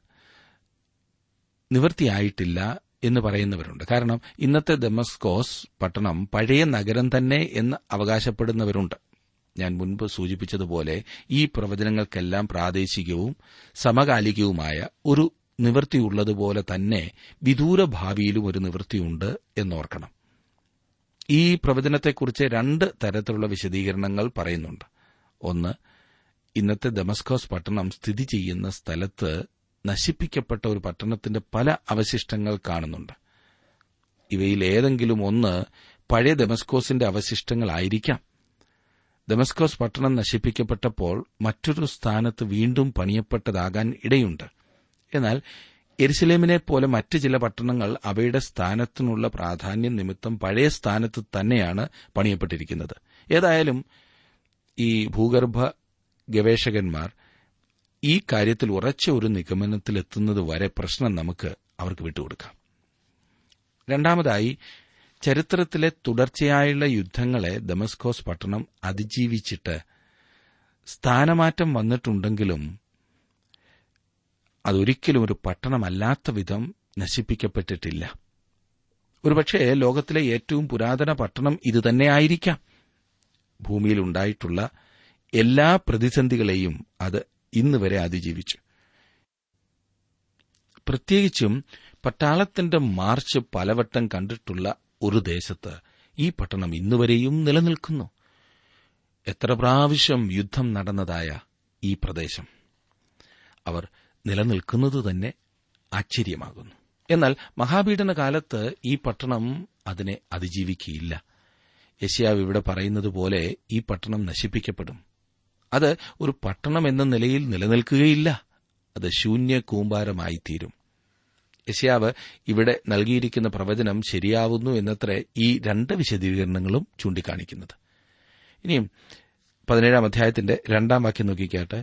Speaker 1: നിവൃത്തിയായിട്ടില്ല എന്ന് പറയുന്നവരുണ്ട് കാരണം ഇന്നത്തെ ദമസ്കോസ് പട്ടണം പഴയ നഗരം തന്നെ എന്ന് അവകാശപ്പെടുന്നവരുണ്ട് ഞാൻ മുൻപ് സൂചിപ്പിച്ചതുപോലെ ഈ പ്രവചനങ്ങൾക്കെല്ലാം പ്രാദേശികവും സമകാലികവുമായ ഒരു നിവൃത്തിയുള്ളതുപോലെ തന്നെ വിദൂര ഭാവിയിലും ഒരു നിവൃത്തിയുണ്ട് എന്നോർക്കണം ഈ പ്രവചനത്തെക്കുറിച്ച് രണ്ട് തരത്തിലുള്ള വിശദീകരണങ്ങൾ പറയുന്നുണ്ട് ഒന്ന് ഇന്നത്തെ ദമസ്കോസ് പട്ടണം സ്ഥിതി ചെയ്യുന്ന സ്ഥലത്ത് നശിപ്പിക്കപ്പെട്ട ഒരു പട്ടണത്തിന്റെ പല അവശിഷ്ടങ്ങൾ കാണുന്നുണ്ട് ഇവയിൽ ഏതെങ്കിലും ഒന്ന് പഴയ ദമസ്കോസിന്റെ അവശിഷ്ടങ്ങളായിരിക്കാം ദമസ്കോസ് പട്ടണം നശിപ്പിക്കപ്പെട്ടപ്പോൾ മറ്റൊരു സ്ഥാനത്ത് വീണ്ടും പണിയപ്പെട്ടതാകാൻ ഇടയുണ്ട് എന്നാൽ എരുസലേമിനെ പോലെ മറ്റ് ചില പട്ടണങ്ങൾ അവയുടെ സ്ഥാനത്തിനുള്ള പ്രാധാന്യം നിമിത്തം പഴയ സ്ഥാനത്ത് തന്നെയാണ് പണിയപ്പെട്ടിരിക്കുന്നത് ഏതായാലും ഈ ഭൂഗർഭ ഗവേഷകന്മാർ ഈ കാര്യത്തിൽ ഉറച്ച ഒരു നിഗമനത്തിലെത്തുന്നത് വരെ പ്രശ്നം നമുക്ക് അവർക്ക് വിട്ടുകൊടുക്കാം രണ്ടാമതായി ചരിത്രത്തിലെ തുടർച്ചയായുള്ള യുദ്ധങ്ങളെ ദമസ്കോസ് പട്ടണം അതിജീവിച്ചിട്ട് സ്ഥാനമാറ്റം വന്നിട്ടുണ്ടെങ്കിലും അതൊരിക്കലും ഒരു പട്ടണമല്ലാത്ത വിധം നശിപ്പിക്കപ്പെട്ടിട്ടില്ല ഒരുപക്ഷെ ലോകത്തിലെ ഏറ്റവും പുരാതന പട്ടണം ഇതുതന്നെയായിരിക്കാം ഭൂമിയിലുണ്ടായിട്ടുള്ള എല്ലാ പ്രതിസന്ധികളെയും അത് ഇന്ന് വരെ അതിജീവിച്ചു പ്രത്യേകിച്ചും പട്ടാളത്തിന്റെ മാർച്ച് പലവട്ടം കണ്ടിട്ടുള്ള ഒരു ദേശത്ത് ഈ പട്ടണം ഇന്നുവരെയും നിലനിൽക്കുന്നു എത്ര പ്രാവശ്യം യുദ്ധം നടന്നതായ ഈ പ്രദേശം അവർ നിലനിൽക്കുന്നത് തന്നെ ആശ്ചര്യമാകുന്നു എന്നാൽ മഹാപീഡന കാലത്ത് ഈ പട്ടണം അതിനെ അതിജീവിക്കുകയില്ല യശ്യാവ് ഇവിടെ പറയുന്നത് പോലെ ഈ പട്ടണം നശിപ്പിക്കപ്പെടും അത് ഒരു പട്ടണം എന്ന നിലയിൽ നിലനിൽക്കുകയില്ല അത് ശൂന്യ കൂമ്പാരമായി തീരും യശയാവ് ഇവിടെ നൽകിയിരിക്കുന്ന പ്രവചനം ശരിയാവുന്നു എന്നത്ര ഈ രണ്ട് വിശദീകരണങ്ങളും ചൂണ്ടിക്കാണിക്കുന്നത് ഇനിയും പതിനേഴാം അധ്യായത്തിന്റെ രണ്ടാം വാക്യം നോക്കിക്കാട്ടെ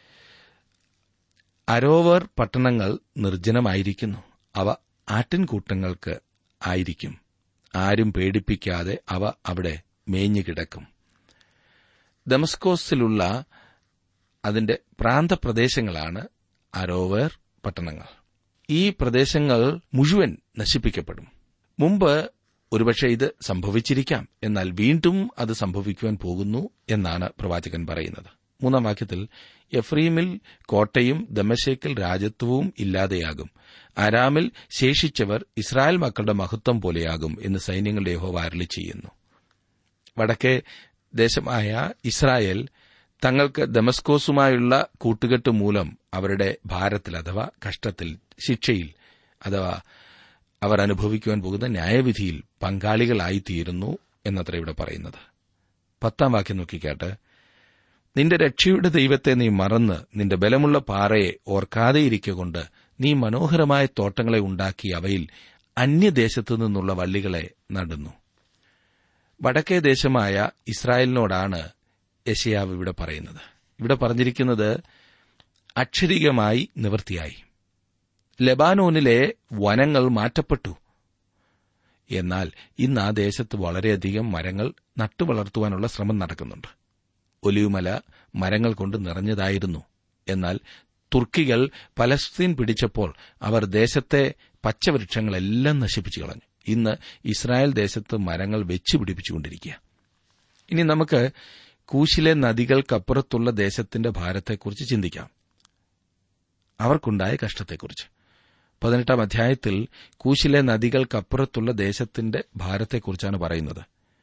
Speaker 1: അരോവർ പട്ടണങ്ങൾ നിർജ്ജനമായിരിക്കുന്നു അവ ആട്ടിൻകൂട്ടങ്ങൾക്ക് ആയിരിക്കും ആരും പേടിപ്പിക്കാതെ അവ അവിടെ മേഞ്ഞുകിടക്കും ദമസ്കോസിലുള്ള അതിന്റെ പ്രാന്തപ്രദേശങ്ങളാണ് അരോവർ പട്ടണങ്ങൾ ഈ പ്രദേശങ്ങൾ മുഴുവൻ നശിപ്പിക്കപ്പെടും മുമ്പ് ഒരുപക്ഷെ ഇത് സംഭവിച്ചിരിക്കാം എന്നാൽ വീണ്ടും അത് സംഭവിക്കുവാൻ പോകുന്നു എന്നാണ് പ്രവാചകൻ പറയുന്നത് മൂന്നാം വാക്യത്തിൽ എഫ്രീമിൽ കോട്ടയും ദമശേക്കിൽ രാജത്വവും ഇല്ലാതെയാകും അരാമിൽ ശേഷിച്ചവർ ഇസ്രായേൽ മക്കളുടെ മഹത്വം പോലെയാകും എന്ന് സൈന്യങ്ങളുടെ യഹോവ അരളി ചെയ്യുന്നു വടക്കേ ദേശമായ ഇസ്രായേൽ തങ്ങൾക്ക് ദമസ്കോസുമായുള്ള കൂട്ടുകെട്ട് മൂലം അവരുടെ ഭാരത്തിൽ അഥവാ കഷ്ടത്തിൽ ശിക്ഷയിൽ അഥവാ അവർ അനുഭവിക്കുവാൻ പോകുന്ന ന്യായവിധിയിൽ പങ്കാളികളായിത്തീരുന്നു എന്നത്ര ഇവിടെ പറയുന്നത് പത്താം വാക്യം നോക്കിക്കാട്ട് നിന്റെ രക്ഷയുടെ ദൈവത്തെ നീ മറന്ന് നിന്റെ ബലമുള്ള പാറയെ ഓർക്കാതെയിരിക്കൊണ്ട് നീ മനോഹരമായ തോട്ടങ്ങളെ ഉണ്ടാക്കി അവയിൽ അന്യദേശത്തു നിന്നുള്ള വള്ളികളെ നടുന്നു വടക്കേ ദേശമായ ഇസ്രായേലിനോടാണ് യശയാവ് ഇവിടെ പറയുന്നത് ഇവിടെ പറഞ്ഞിരിക്കുന്നത് അക്ഷരികമായി നിവൃത്തിയായി ലബാനോനിലെ വനങ്ങൾ മാറ്റപ്പെട്ടു എന്നാൽ ഇന്ന് ആ ദേശത്ത് വളരെയധികം മരങ്ങൾ നട്ടുവളർത്തുവാനുള്ള ശ്രമം നടക്കുന്നുണ്ട് ഒലിവുമല മരങ്ങൾ കൊണ്ട് നിറഞ്ഞതായിരുന്നു എന്നാൽ തുർക്കികൾ പലസ്തീൻ പിടിച്ചപ്പോൾ അവർ ദേശത്തെ പച്ചവൃക്ഷങ്ങളെല്ലാം നശിപ്പിച്ചു കളഞ്ഞു ഇന്ന് ഇസ്രായേൽ ദേശത്ത് മരങ്ങൾ വെച്ചുപിടിപ്പിച്ചുകൊണ്ടിരിക്കുക ഇനി നമുക്ക് കൂശിലെ നദികൾക്കപ്പുറത്തുള്ള ദേശത്തിന്റെ ഭാരത്തെക്കുറിച്ച് ചിന്തിക്കാം അവർക്കുണ്ടായ കഷ്ടത്തെക്കുറിച്ച് പതിനെട്ടാം അധ്യായത്തിൽ കൂശിലെ നദികൾക്കപ്പുറത്തുള്ള ദേശത്തിന്റെ ഭാരത്തെക്കുറിച്ചാണ് പറയുന്നത്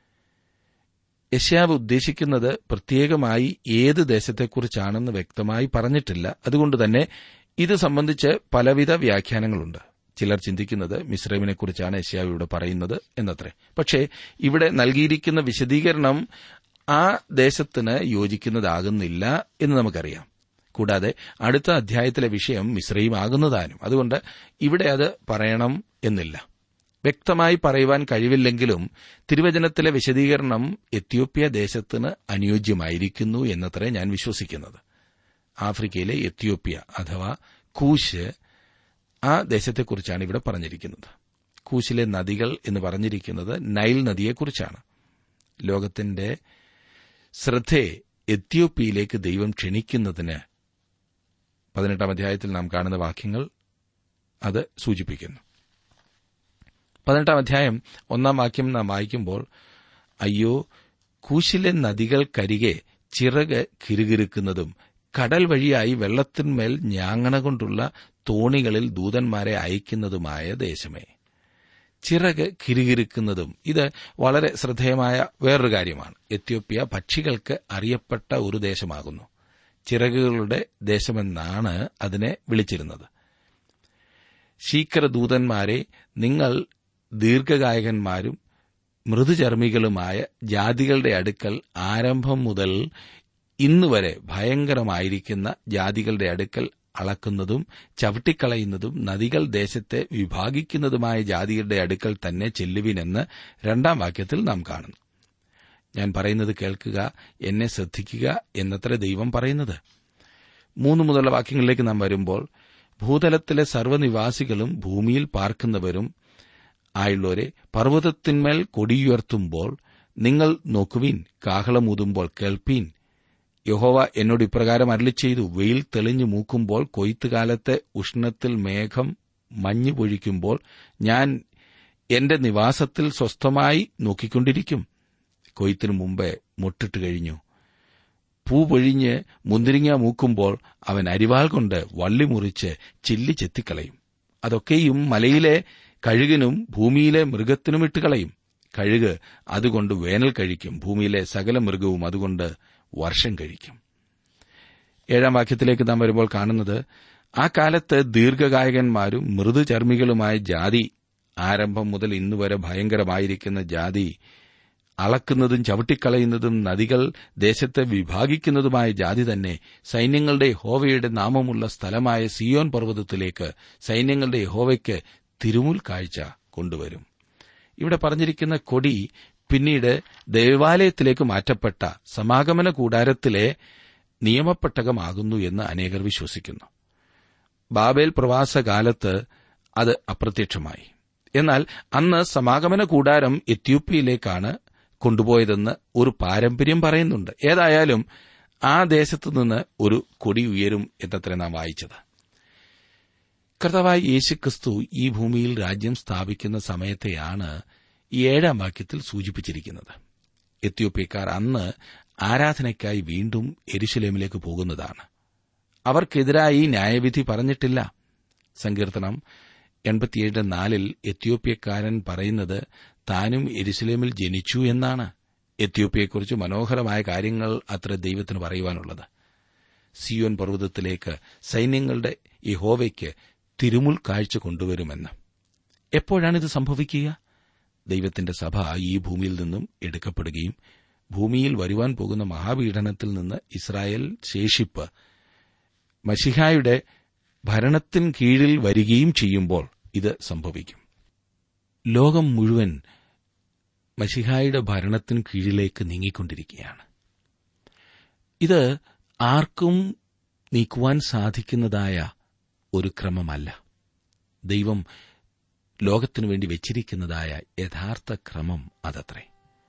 Speaker 1: യശ്യാവ് ഉദ്ദേശിക്കുന്നത് പ്രത്യേകമായി ഏത് ദേശത്തെക്കുറിച്ചാണെന്ന് വ്യക്തമായി പറഞ്ഞിട്ടില്ല അതുകൊണ്ട് തന്നെ ഇത് സംബന്ധിച്ച് പലവിധ വ്യാഖ്യാനങ്ങളുണ്ട് ചിലർ ചിന്തിക്കുന്നത് മിശ്രമിനെക്കുറിച്ചാണ് യശ്യാവ് ഇവിടെ പറയുന്നത് എന്നത്രേ പക്ഷേ ഇവിടെ നൽകിയിരിക്കുന്ന വിശദീകരണം ആ ദേശത്തിന് യോജിക്കുന്നതാകുന്നില്ല എന്ന് നമുക്കറിയാം കൂടാതെ അടുത്ത അധ്യായത്തിലെ വിഷയം മിശ്രയുമാകുന്നതാനും അതുകൊണ്ട് ഇവിടെ അത് പറയണം എന്നില്ല വ്യക്തമായി പറയുവാൻ കഴിവില്ലെങ്കിലും തിരുവചനത്തിലെ വിശദീകരണം എത്യോപ്യ ദേശത്തിന് അനുയോജ്യമായിരിക്കുന്നു എന്നത്രേ ഞാൻ വിശ്വസിക്കുന്നത് ആഫ്രിക്കയിലെ എത്യോപ്യ അഥവാ കൂശ് ആ ദേശത്തെക്കുറിച്ചാണ് ഇവിടെ പറഞ്ഞിരിക്കുന്നത് കൂശിലെ നദികൾ എന്ന് പറഞ്ഞിരിക്കുന്നത് നൈൽ നദിയെക്കുറിച്ചാണ് ലോകത്തിന്റെ ശ്രദ്ധയെ എത്യോപ്യയിലേക്ക് ദൈവം ക്ഷണിക്കുന്നതിന് പതിനെട്ടാം അധ്യായത്തിൽ നാം കാണുന്ന വാക്യങ്ങൾ അത് സൂചിപ്പിക്കുന്നു പതിനെട്ടാം അധ്യായം ഒന്നാം വാക്യം നാം വായിക്കുമ്പോൾ അയ്യോ കൂശിലെ നദികൾക്കരികെ ചിറക് കിരുകിരുക്കുന്നതും കടൽ വഴിയായി വെള്ളത്തിന്മേൽ ഞാങ്ങണ കൊണ്ടുള്ള തോണികളിൽ ദൂതന്മാരെ അയക്കുന്നതുമായ ദേശമേ ചിറക് കിരുകിരുക്കുന്നതും ഇത് വളരെ ശ്രദ്ധേയമായ വേറൊരു കാര്യമാണ് എത്യോപ്യ പക്ഷികൾക്ക് അറിയപ്പെട്ട ഒരു ദേശമാകുന്നു ചിറകുകളുടെ ദേശമെന്നാണ് അതിനെ വിളിച്ചിരുന്നത് ശീക്കരദൂതന്മാരെ നിങ്ങൾ ദീർഘകായകന്മാരും മൃദുചർമ്മികളുമായ ജാതികളുടെ അടുക്കൽ ആരംഭം മുതൽ ഇന്നുവരെ ഭയങ്കരമായിരിക്കുന്ന ജാതികളുടെ അടുക്കൽ അളക്കുന്നതും ചവിട്ടിക്കളയുന്നതും നദികൾ ദേശത്തെ വിഭാഗിക്കുന്നതുമായ ജാതികളുടെ അടുക്കൽ തന്നെ ചെല്ലുവിനെന്ന് രണ്ടാം വാക്യത്തിൽ നാം കാണുന്നു ഞാൻ പറയുന്നത് കേൾക്കുക എന്നെ ശ്രദ്ധിക്കുക എന്നത്ര ദൈവം പറയുന്നത് മൂന്ന് മുതലുള്ള വാക്യങ്ങളിലേക്ക് നാം വരുമ്പോൾ ഭൂതലത്തിലെ സർവ്വനിവാസികളും ഭൂമിയിൽ പാർക്കുന്നവരും ആയുള്ളവരെ പർവ്വതത്തിന്മേൽ കൊടിയുയർത്തുമ്പോൾ നിങ്ങൾ നോക്കുവീൻ കാഹളമൂതുമ്പോൾ കേൾപ്പീൻ യഹോവ എന്നോട് ഇപ്രകാരം അരളി ചെയ്തു വെയിൽ തെളിഞ്ഞു മൂക്കുമ്പോൾ കൊയ്ത്തുകാലത്തെ ഉഷ്ണത്തിൽ മേഘം മഞ്ഞു പൊഴിക്കുമ്പോൾ ഞാൻ എന്റെ നിവാസത്തിൽ സ്വസ്ഥമായി നോക്കിക്കൊണ്ടിരിക്കും കൊയ്ത്തിനു മുമ്പേ മുട്ടിട്ട് കഴിഞ്ഞു പൂ പൊഴിഞ്ഞ് മുന്തിരിങ്ങ മൂക്കുമ്പോൾ അവൻ അരിവാൾ കൊണ്ട് വള്ളി മുറിച്ച് ചില്ലി ചെത്തിക്കളയും അതൊക്കെയും മലയിലെ കഴുകിനും ഭൂമിയിലെ മൃഗത്തിനും ഇട്ടുകളയും കഴുക് അതുകൊണ്ട് വേനൽ കഴിക്കും ഭൂമിയിലെ സകല മൃഗവും അതുകൊണ്ട് വർഷം കഴിക്കും ഏഴാം വാക്യത്തിലേക്ക് നാം വരുമ്പോൾ കാണുന്നത് ആ കാലത്ത് ദീർഘകായകന്മാരും മൃദുചർമ്മികളുമായ ജാതി ആരംഭം മുതൽ ഇന്നുവരെ ഭയങ്കരമായിരിക്കുന്ന ജാതി അളക്കുന്നതും ചവിട്ടിക്കളയുന്നതും നദികൾ ദേശത്തെ വിഭാഗിക്കുന്നതുമായ ജാതി തന്നെ സൈന്യങ്ങളുടെ യഹോവയുടെ നാമമുള്ള സ്ഥലമായ സിയോൻ പർവ്വതത്തിലേക്ക് സൈന്യങ്ങളുടെ യഹോവയ്ക്ക് തിരുമുൽ കാഴ്ച കൊണ്ടുവരും ഇവിടെ പറഞ്ഞിരിക്കുന്ന കൊടി പിന്നീട് ദേവാലയത്തിലേക്ക് മാറ്റപ്പെട്ട സമാഗമന കൂടാരത്തിലെ നിയമപ്പെട്ടകമാകുന്നു എന്ന് അനേകർ വിശ്വസിക്കുന്നു ബാബേൽ പ്രവാസകാലത്ത് അത് അപ്രത്യക്ഷമായി എന്നാൽ അന്ന് സമാഗമന കൂടാരം എത്യോപ്യയിലേക്കാണ് കൊണ്ടുപോയതെന്ന് ഒരു പാരമ്പര്യം പറയുന്നുണ്ട് ഏതായാലും ആ ദേശത്തു നിന്ന് ഒരു കൊടി ഉയരും എന്നത്ര നാം വായിച്ചത് കർത്താവായ യേശുക്രിസ്തു ഈ ഭൂമിയിൽ രാജ്യം സ്ഥാപിക്കുന്ന സമയത്തെയാണ് ഈ ഏഴാം വാക്യത്തിൽ സൂചിപ്പിച്ചിരിക്കുന്നത് എത്യോപ്യക്കാർ അന്ന് ആരാധനയ്ക്കായി വീണ്ടും എരുശലേമിലേക്ക് പോകുന്നതാണ് അവർക്കെതിരായി ന്യായവിധി പറഞ്ഞിട്ടില്ല സങ്കീർത്തനം എൺപത്തിയേഴ് നാലിൽ എത്യോപ്യക്കാരൻ പറയുന്നത് താനും എരുസലേമിൽ ജനിച്ചു എന്നാണ് എത്യോപ്യയെക്കുറിച്ച് മനോഹരമായ കാര്യങ്ങൾ അത്ര ദൈവത്തിന് പറയുവാനുള്ളത് സിയോൻ പർവ്വതത്തിലേക്ക് സൈന്യങ്ങളുടെ യഹോവയ്ക്ക് തിരുമുൽ കാഴ്ച കൊണ്ടുവരുമെന്ന് എപ്പോഴാണിത് സംഭവിക്കുക ദൈവത്തിന്റെ സഭ ഈ ഭൂമിയിൽ നിന്നും എടുക്കപ്പെടുകയും ഭൂമിയിൽ വരുവാൻ പോകുന്ന മഹാപീഡനത്തിൽ നിന്ന് ഇസ്രായേൽ ശേഷിപ്പ് മഷിഹായുടെ ഭരണത്തിന് കീഴിൽ വരികയും ചെയ്യുമ്പോൾ ഇത് സംഭവിക്കും ലോകം മുഴുവൻ മഷിഹായുടെ ഭരണത്തിന് കീഴിലേക്ക് നീങ്ങിക്കൊണ്ടിരിക്കുകയാണ് ഇത് ആർക്കും നീക്കുവാൻ സാധിക്കുന്നതായ ഒരു ക്രമമല്ല ദൈവം ലോകത്തിനു വേണ്ടി വെച്ചിരിക്കുന്നതായ യഥാർത്ഥ ക്രമം അതത്രേ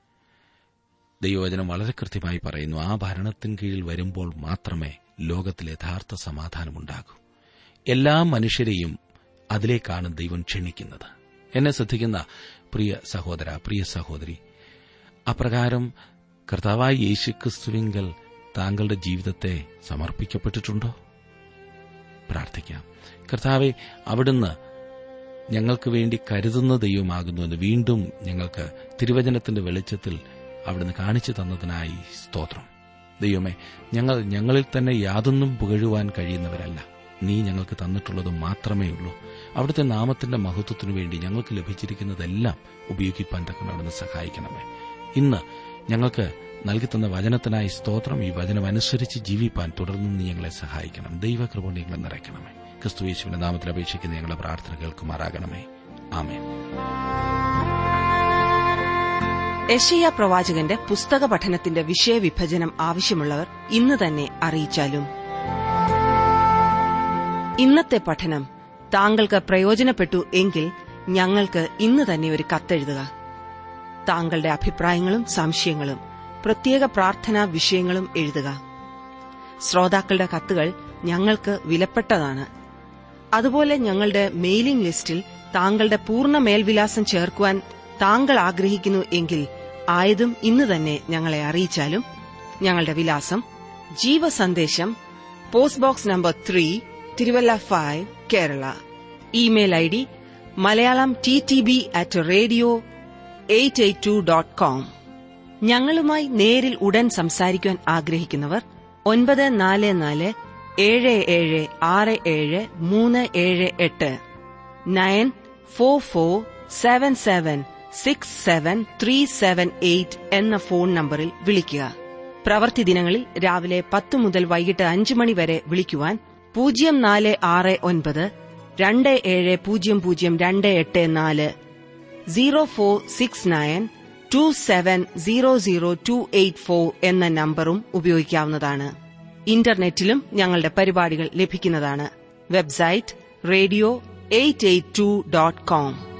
Speaker 1: ദൈവവചനം വളരെ കൃത്യമായി പറയുന്നു ആ ഭരണത്തിന് കീഴിൽ വരുമ്പോൾ മാത്രമേ ലോകത്തിൽ യഥാർത്ഥ സമാധാനമുണ്ടാകൂ എല്ലാ മനുഷ്യരെയും അതിലേക്കാണ് ദൈവം ക്ഷണിക്കുന്നത് എന്നെ ശ്രദ്ധിക്കുന്ന പ്രിയ സഹോദര പ്രിയ സഹോദരി അപ്രകാരം കർത്താവായ യേശുക്രിസ്തുവിങ്കൽ താങ്കളുടെ ജീവിതത്തെ സമർപ്പിക്കപ്പെട്ടിട്ടുണ്ടോ പ്രാർത്ഥിക്കാം കർത്താവെ അവിടുന്ന് ഞങ്ങൾക്ക് വേണ്ടി കരുതുന്ന ദൈവമാകുന്നുവെന്ന് വീണ്ടും ഞങ്ങൾക്ക് തിരുവചനത്തിന്റെ വെളിച്ചത്തിൽ അവിടുന്ന് കാണിച്ചു തന്നതിനായി സ്തോത്രം ദൈവമേ ഞങ്ങൾ ഞങ്ങളിൽ തന്നെ യാതൊന്നും പുകഴുവാൻ കഴിയുന്നവരല്ല നീ ഞങ്ങൾക്ക് തന്നിട്ടുള്ളത് മാത്രമേ ഉള്ളൂ അവിടുത്തെ നാമത്തിന്റെ മഹത്വത്തിനു വേണ്ടി ഞങ്ങൾക്ക് ലഭിച്ചിരിക്കുന്നതെല്ലാം ഉപയോഗിക്കാൻ തക്കണം അവിടുന്ന് സഹായിക്കണമേ ഇന്ന് ഞങ്ങൾക്ക് നൽകിത്തന്ന വചനത്തിനായി സ്തോത്രം ഈ വചനം അനുസരിച്ച് ജീവിപ്പാൻ തുടർന്ന് നീ ഞങ്ങളെ സഹായിക്കണം ദൈവകൃപ ഞങ്ങളെ നിറയ്ക്കണമേ ക്രിസ്തു യേശുവിന്റെ നാമത്തിൽ അപേക്ഷിക്കുന്ന ഞങ്ങളുടെ പ്രാർത്ഥന കേൾക്കുമാറാകണമേ ആമേൻ
Speaker 2: യശയ്യ പ്രവാചകന്റെ പുസ്തക പഠനത്തിന്റെ വിഷയവിഭജനം ആവശ്യമുള്ളവർ ഇന്ന് തന്നെ അറിയിച്ചാലും ഇന്നത്തെ പഠനം താങ്കൾക്ക് പ്രയോജനപ്പെട്ടു എങ്കിൽ ഞങ്ങൾക്ക് ഇന്ന് തന്നെ ഒരു കത്തെഴുതുക താങ്കളുടെ അഭിപ്രായങ്ങളും സംശയങ്ങളും പ്രത്യേക പ്രാർത്ഥനാ വിഷയങ്ങളും എഴുതുക ശ്രോതാക്കളുടെ കത്തുകൾ ഞങ്ങൾക്ക് വിലപ്പെട്ടതാണ് അതുപോലെ ഞങ്ങളുടെ മെയിലിംഗ് ലിസ്റ്റിൽ താങ്കളുടെ പൂർണ്ണ മേൽവിലാസം ചേർക്കുവാൻ താങ്കൾ ആഗ്രഹിക്കുന്നു എങ്കിൽ ആയതും ഇന്ന് തന്നെ ഞങ്ങളെ അറിയിച്ചാലും ഞങ്ങളുടെ വിലാസം ജീവസന്ദേശം post box number three Thiruvalla five Kerala email I D Malayalam T T B at radio eight eight two dot com ഞങ്ങളുമായി നേരിൽ ഉടൻ സംസാരിക്കുവാൻ ആഗ്രഹിക്കുന്നവർ ഒൻപത് നാല് നാല് ഏഴ് ഏഴ് ആറ് ഏഴ് മൂന്ന് ഏഴ് എട്ട് nine four four seven seven six seven three seven eight എന്ന ഫോൺ നമ്പറിൽ വിളിക്കുക പ്രവൃത്തി ദിനങ്ങളിൽ രാവിലെ പത്ത് മുതൽ വൈകിട്ട് അഞ്ച് മണി വരെ വിളിക്കുവാൻ പൂജ്യം നാല് ആറ് ഒൻപത് രണ്ട് ഏഴ് പൂജ്യം പൂജ്യം രണ്ട് എട്ട് നാല് zero four six nine two seven zero zero two eight four എന്ന നമ്പറും ഉപയോഗിക്കാവുന്നതാണ് ഇന്റർനെറ്റിലും ഞങ്ങളുടെ പരിപാടികൾ ലഭിക്കുന്നതാണ് website radio eight eight two dot com